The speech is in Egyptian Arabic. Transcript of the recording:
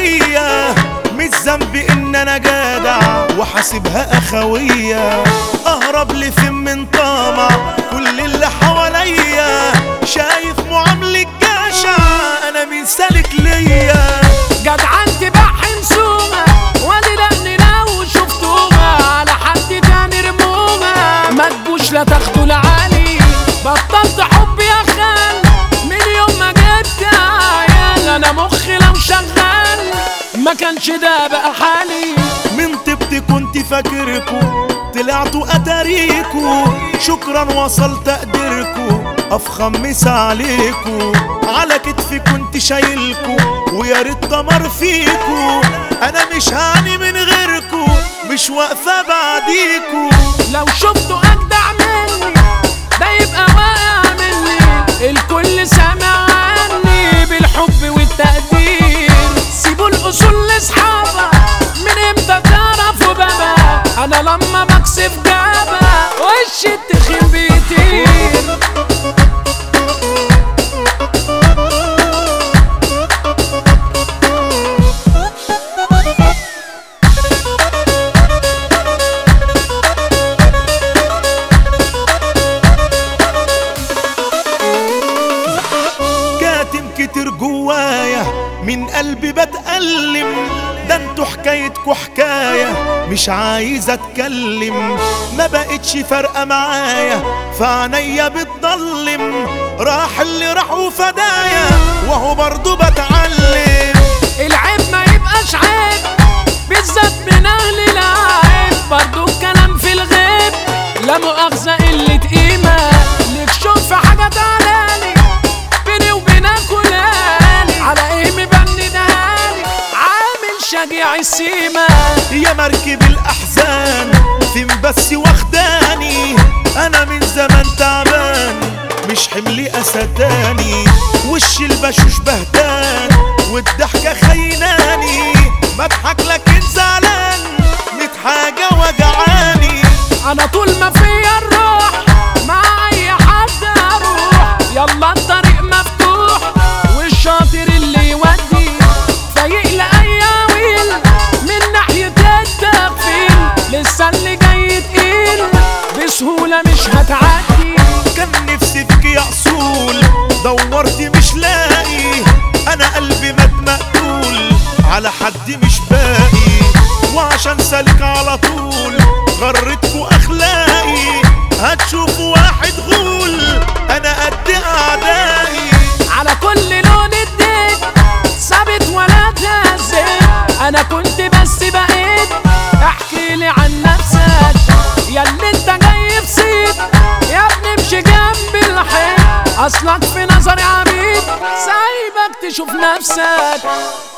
فيا مش ذنبي ان انا جدع وحاسبها اخوية اهرب لي فين من طمع كل اللي حواليا شايف معاملة جشع انا مين سالك ليا جدعنتي بحن سومة وادي لأني لو شفتوها على حد تاني رمومة ما تجوش لا تاخدوا لعالي بطلت حب يا خال من يوم ما جبت عيال انا مخي لو شغال ما كانش ده بقى حالي من طبت كنت فاكركو طلعتوا اتاريكو شكرا وصل تقديركو افخم مسا عليكو على كتفي كنت شايلكو ويا ريت تمر فيكو انا مش هاني من غيركو مش واقفه بعديكو لو شفتوا اجدع مني ده يبقى واقع مني الكل سامع عني بالحب والتقدير سيبوا الاصول لاصحابها من امتى تعرفوا بابا انا لما بكسب جابا وش التخين بيطير كاتم كتير جوايا من قلبي بتألم ده انتوا حكايتكوا حكاية مش عايز اتكلم ما بقتش فارقة معايا فعنيا بتضلم راح اللي راح وفدايا وهو برضه بتعلم العيب ما يبقاش عيب بالذات من اهل العيب برضو الكلام في الغيب لا مؤاخذة قلة قيمة ليك شوف في حاجة تعالالي بيني وبينك ولالي على ايه مبني دهالي عامل شجيع السيمة يا مركب الأحزان فين بس واخداني أنا من زمان تعبان مش حملي أسداني وش البشوش بهتان والضحكة خيناني بضحك لكن زعلان ميت حاجة وجعاني انا طول ما فيا الروح مع اي حد اروح يلا الطريق مفتوح والشاطر اللي يودي فايق لاي عويل من ناحية التغفيل لسه اللي جاي تقيل بسهولة مش هتعدي كان نفسي فيك يا اصول دورت مش لاقي انا قلبي مات مقتول على حد مش باقي وعشان سالك على طول غرتكوا اخلاقي هتشوفوا واحد غول انا قد اعدائي على كل لون اديت ثابت ولا تهزيت انا كنت بس بقيت احكي لي عن نفسك يا اللي انت جاي في صيت يا ابني امشي جنب الحيط اصلك في نظري عبيد سايبك تشوف نفسك